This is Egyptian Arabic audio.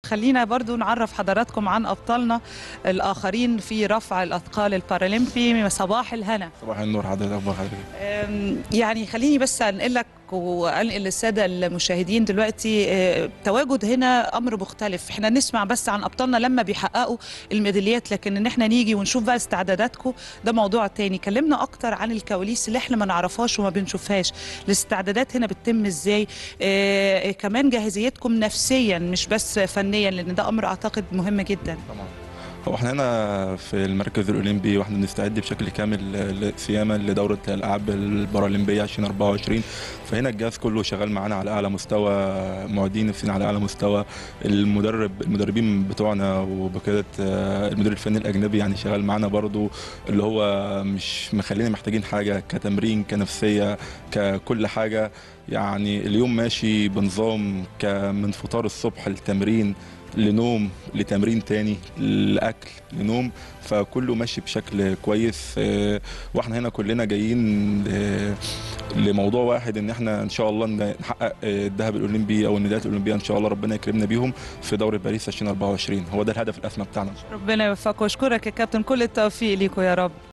خلينا برضو نعرف حضراتكم عن ابطالنا الاخرين في رفع الاثقال البارالمبي صباح الهنا صباح النور حضرتك اخبار حضرتك أم، يعني خليني بس انقل لك وانقل للساده المشاهدين دلوقتي أه، التواجد هنا امر مختلف احنا نسمع بس عن ابطالنا لما بيحققوا الميداليات لكن ان احنا نيجي ونشوف بقى استعداداتكم ده موضوع تاني كلمنا اكتر عن الكواليس اللي احنا ما نعرفهاش وما بنشوفهاش الاستعدادات هنا بتتم ازاي آه كمان جاهزيتكم نفسيا مش بس فنيا لان ده امر اعتقد مهم جدا طبعا هو احنا هنا في المركز الاولمبي واحنا بنستعد بشكل كامل ل- صياما لدوره الالعاب البارالمبيه 2024 فهنا الجهاز كله شغال معانا على اعلى مستوى معدين نفسنا على اعلى مستوى المدرب المدربين بتوعنا وبقياده آه، المدير الفني الاجنبي يعني شغال معانا برضو اللي هو مش مخلينا محتاجين حاجه كتمرين كنفسيه ككل حاجه يعني اليوم ماشي بنظام ك- من فطار الصبح للتمرين لنوم لتمرين تاني لاكل لنوم فكله ماشي بشكل كويس آه، واحنا هنا كلنا جايين آه، لموضوع واحد ان احنا ان شاء الله ن- نحقق آه، الذهب الاولمبي او الميداليات الاولمبيه ان شاء الله ربنا يكرمنا بيهم في دوره باريس 2024 هو ده الهدف الاسمى بتاعنا ربنا يوفقك واشكرك يا كابتن كل التوفيق ليكم يا رب